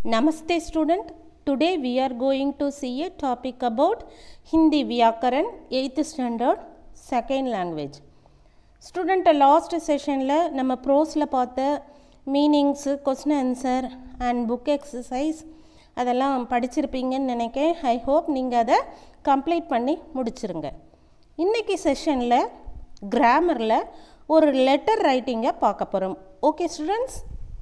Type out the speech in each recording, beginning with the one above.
Namaste student. Today we are going to see a topic about Hindi Vyakaran 8th standard second language. Student last செஷனில் நம்ம ப்ரோஸில் பார்த்த meanings question answer and book exercise அதெல்லாம் படிச்சிருப்பீங்கன்னு நினைக்கிறேன் I hope நீங்கள் அதை கம்ப்ளீட் பண்ணி முடிச்சிருங்க இன்றைக்கி செஷனில் கிராமரில் ஒரு லெட்டர் ரைட்டிங்கை பார்க்க போகிறோம் okay students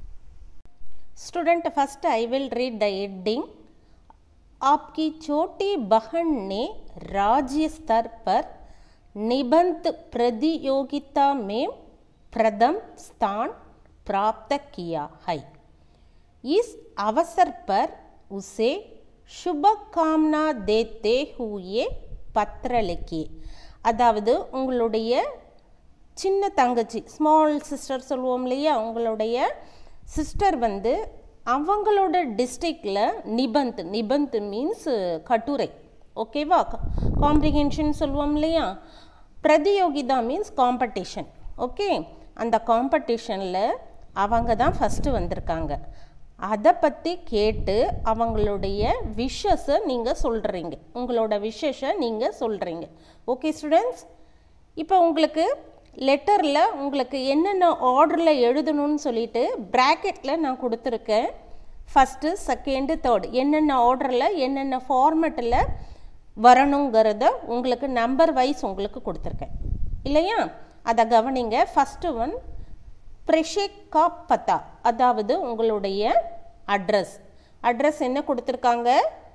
student first I will read the heading आपकी छोटी बहन ने राज्य स्तर पर निबंध प्रतियोगिता में प्रथम स्थान प्राप्त किया है इस अवसर पर उसे शुभकामना देते हुए पत्र लिखिए அதாவது உங்களுடைய சின்ன தங்கச்சி ஸ்மால் சிஸ்டர் சொல்லுவோம் இல்லையா உங்களுடைய சிஸ்டர் வந்து அவங்களோட டிஸ்ட்ரிக்டில் நிபந்த் நிபந்த் மீன்ஸ் கட்டுரை ஓகேவா காம்ப்ரிஹென்ஷன் சொல்லுவோம் இல்லையா பிரதியோகிதா மீன்ஸ் காம்படிஷன் ஓகே அந்த காம்படிஷனில் அவங்க தான் ஃபஸ்ட்டு வந்திருக்காங்க அதை பற்றி கேட்டு அவங்களுடைய விஷஸை நீங்கள் சொல்கிறீங்க உங்களோட விஷஸை நீங்கள் சொல்கிறீங்க ஓகே ஸ்டூடெண்ட்ஸ் இப்போ உங்களுக்கு லெட்டரில் உங்களுக்கு என்னென்ன ஆர்டரில் எழுதணும்னு சொல்லிட்டு ப்ராக்கெட்டில் நான் கொடுத்துருக்கேன் ஃபஸ்ட்டு செகண்டு தேர்ட் என்னென்ன ஆர்டரில் என்னென்ன ஃபார்மெட்டில் வரணுங்கிறத உங்களுக்கு நம்பர் வைஸ் உங்களுக்கு கொடுத்துருக்கேன் இல்லையா அதை கவனிங்க ஃபஸ்ட்டு ஒன் ப்ரெஷேக்கா பத்தா அதாவது உங்களுடைய அட்ரஸ் அட்ரஸ் என்ன கொடுத்துருக்காங்க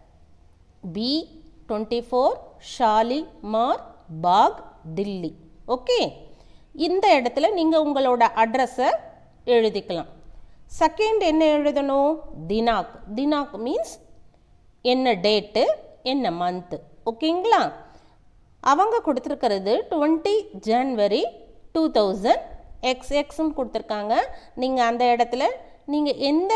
பி டுவெண்ட்டி ஃபோர் ஷாலி மார் பாக் தில்லி ஓகே இந்த இடத்துல நீங்கள் உங்களோட அட்ரஸை எழுதிக்கலாம் செகண்ட் என்ன எழுதணும் தினாக் தினாக் மீன்ஸ் என்ன டேட்டு என்ன மந்த்து ஓகேங்களா அவங்க கொடுத்துருக்கிறது twenty January two thousand X எக்ஸ்ன்னு கொடுத்துருக்காங்க நீங்கள் அந்த இடத்துல நீங்கள் எந்த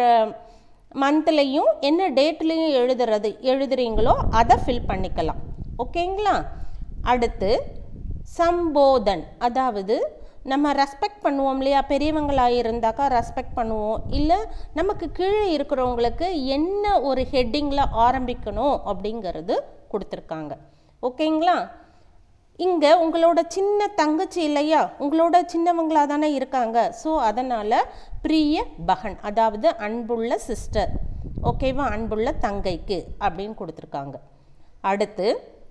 மந்த்லேயும் என்ன டேட்லேயும் எழுதுறது எழுதுறீங்களோ அதை ஃபில் பண்ணிக்கலாம் ஓகேங்களா அடுத்து சம்போதன் அதாவது நம்ம ரெஸ்பெக்ட் பண்ணுவோம் இல்லையா பெரியவங்களாக இருந்தாக்கா ரெஸ்பெக்ட் பண்ணுவோம் இல்லை நமக்கு கீழே இருக்கிறவங்களுக்கு என்ன ஒரு ஹெட்டிங்கில் ஆரம்பிக்கணும் அப்படிங்கிறது கொடுத்துருக்காங்க ஓகேங்களா இங்கே உங்களோட சின்ன தங்கச்சி இல்லையா உங்களோட சின்னவங்களாக தானே இருக்காங்க ஸோ அதனால் பிரிய பகன் அதாவது அன்புள்ள சிஸ்டர் ஓகேவா அன்புள்ள தங்கைக்கு அப்படின்னு கொடுத்துருக்காங்க அடுத்து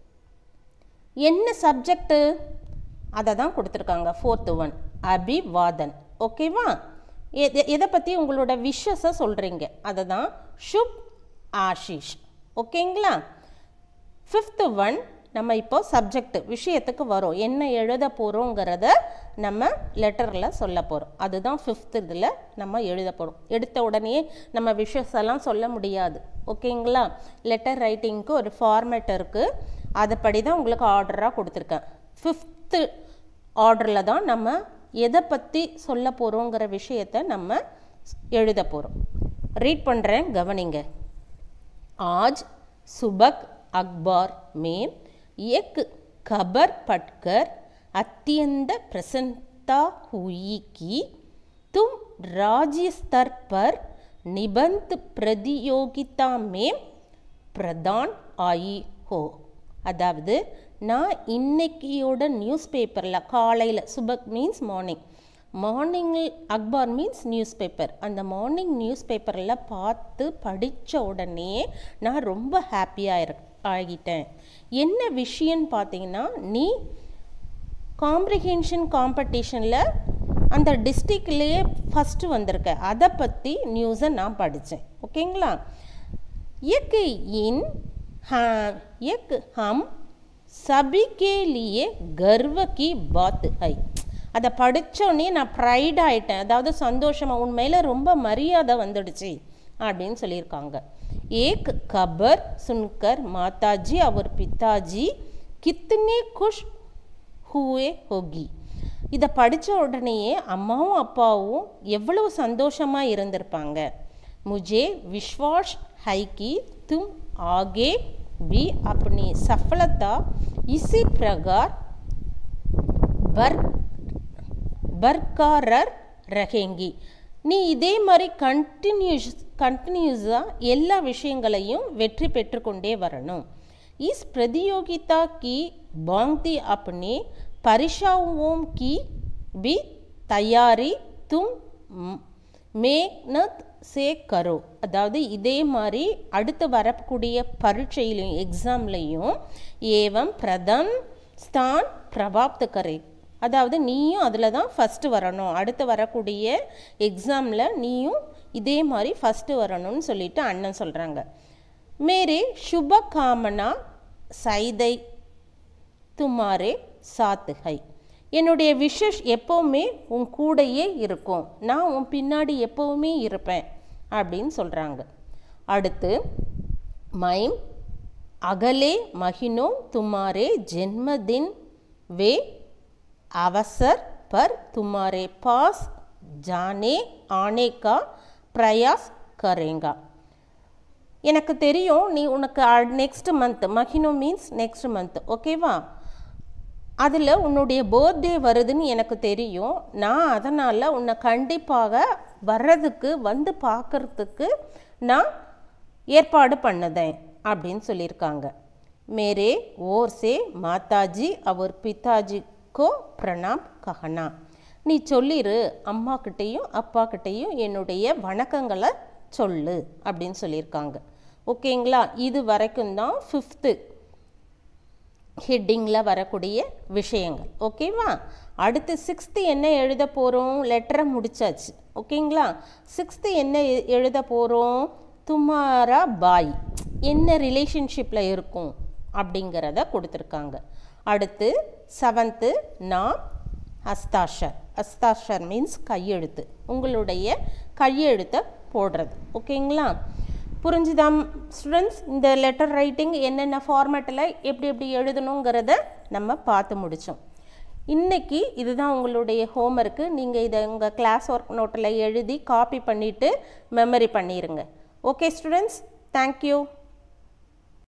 என்ன சப்ஜெக்டு அதை தான் கொடுத்துருக்காங்க ஃபோர்த்து ஒன் அபிவாதன் ஓகேவா எதை எதை பற்றி உங்களோட விஷஸை சொல்கிறீங்க அதை தான் ஷுப் ஆஷிஷ் ஓகேங்களா ஃபிஃப்த்து ஒன் நம்ம இப்போ சப்ஜெக்ட் விஷயத்துக்கு வரோம் என்ன எழுத போகிறோங்கிறத நம்ம லெட்டரில் சொல்ல போகிறோம் அதுதான் ஃபிஃப்த் இதில் நம்ம எழுத போகிறோம் எடுத்த உடனே நம்ம விஷஸ் எல்லாம் சொல்ல முடியாது ஓகேங்களா லெட்டர் ரைட்டிங்க்கு ஒரு ஃபார்மேட் இருக்குது அதுபடி தான் உங்களுக்கு ஆர்டராக கொடுத்துருக்கேன் ஃபிஃப்த்து ஆர்டரில் தான் நம்ம எதை பற்றி சொல்ல போகிறோங்கிற விஷயத்தை நம்ம எழுத போகிறோம் ரீட் பண்ணுறேன் கவனிங்க आज सुबह अखबार में एक खबर पढ़कर अत्यंत प्रसन्नता हुई कि तुम राज्य स्तर पर निबंध प्रतियोगिता में प्रदान आई हो அதாவது நான் இன்னைக்கியோட நியூஸ் பேப்பரில் காலையில் சுபக் மீன்ஸ் மார்னிங் மார்னிங்கில் அக்பார் மீன்ஸ் நியூஸ் பேப்பர் அந்த மார்னிங் நியூஸ் பேப்பரில் பார்த்து படித்த உடனே நான் ரொம்ப ஹாப்பியாக இரு ஆகிட்டேன் என்ன விஷயம்னு பார்த்தீங்கன்னா நீ காம்ப்ரிஹென்ஷன் காம்படிஷனில் அந்த டிஸ்ட்ரிக்ட்லேயே ஃபஸ்ட்டு வந்திருக்க அதை பற்றி நியூஸை நான் படித்தேன் ஓகேங்களா एक इन हाँ एक हम सभी के लिए गर्व की बात है அதை படித்தோடனே நான் ப்ரைட் ஆகிட்டேன் அதாவது சந்தோஷமாக உண்மையில் ரொம்ப மரியாதை வந்துடுச்சு அப்படின்னு சொல்லியிருக்காங்க ஏக் கபர் சுன்கர் மாதாஜி அவர் பிதாஜி கித்தனே குஷ் ஹூவே ஹோகி இதை படித்த உடனேயே அம்மாவும் அப்பாவும் எவ்வளவு சந்தோஷமாக இருந்திருப்பாங்க मुझे विश्वास है कि तुम आगे भी अपनी सफलता इसी प्रकार बर बरकरार रहेंगी நீ இதே மாதிரி கண்டினியூஸ் கண்டினியூஸாக எல்லா விஷயங்களையும் வெற்றி பெற்றுக்கொண்டே வரணும் इस प्रतियोगिता की बांगती अपने परीक्षाओं की भी तैयारी तुम मेहनत से करो அதாவது இதே மாதிரி அடுத்து வரக்கூடிய பரீட்சையிலையும் எக்ஸாம்லையும் ஏவம் பிரதம் ஸ்தான் பிரபாப்த் கரே அதாவது நீயும் அதில் தான் ஃபஸ்ட்டு வரணும் அடுத்து வரக்கூடிய எக்ஸாமில் நீயும் இதே மாதிரி ஃபஸ்ட்டு வரணும்னு சொல்லிட்டு அண்ணன் சொல்கிறாங்க மேரே சுப காமனா சைதை துமாரே சாத்துகை என்னுடைய விஷஸ் எப்போவுமே உன் கூடையே இருக்கும் நான் உன் பின்னாடி எப்போவுமே இருப்பேன் அப்படின்னு சொல்கிறாங்க அடுத்து மைம் அகலே மகினோ துமாரே ஜென்மதின் வே அவசர் பர் துமாரே பாஸ் ஜானே ஆனே கா பிரயாஸ் கரேங்கா எனக்கு தெரியும் நீ உனக்கு நெக்ஸ்ட் மந்த் மஹினோ மீன்ஸ் நெக்ஸ்ட் மந்த் ஓகேவா அதில் உன்னுடைய பர்த்டே வருதுன்னு எனக்கு தெரியும் நான் அதனால் உன்னை கண்டிப்பாக வர்றதுக்கு வந்து பார்க்கறதுக்கு நான் ஏற்பாடு பண்ணுதேன் அப்படின்னு சொல்லியிருக்காங்க மேரே ஓர் சே மாதாஜி அவர் பிதாஜிக்கோ பிரணாம் கஹனா நீ சொல்லிரு அம்மாக்கிட்டேயும் அப்பாக்கிட்டேயும் என்னுடைய வணக்கங்களை சொல்லு அப்படின்னு சொல்லியிருக்காங்க ஓகேங்களா இது வரைக்கும் தான் ஃபிஃப்த்து ஹெட்டிங்கில் வரக்கூடிய விஷயங்கள் ஓகேவா அடுத்து சிக்ஸ்த்து என்ன எழுத போகிறோம் லெட்டரை முடிச்சாச்சு ஓகேங்களா சிக்ஸ்த்து என்ன எ- எழுத போகிறோம் துமாரா பாய் என்ன ரிலேஷன்ஷிப்பில் இருக்கும் அப்படிங்கிறத கொடுத்துருக்காங்க அடுத்து செவன்த்து நான் அஸ்தாஷர் அஸ்தாஷர் மீன்ஸ் கையெழுத்து உங்களுடைய கையெழுத்தை போடுறது ஓகேங்களா புரிஞ்சுதா ஸ்டூடெண்ட்ஸ் இந்த லெட்டர் ரைட்டிங் என்னென்ன ஃபார்மேட்டில் எப்படி எப்படி எழுதணுங்கிறத நம்ம பார்த்து முடித்தோம் இன்னைக்கு இதுதான் உங்களுடைய ஹோம்ஒர்க்கு நீங்கள் இதை உங்கள் கிளாஸ் ஒர்க் நோட்டில் எழுதி காப்பி பண்ணிவிட்டு மெமரி பண்ணிடுங்க ஓகே ஸ்டூடெண்ட்ஸ் தேங்க்யூ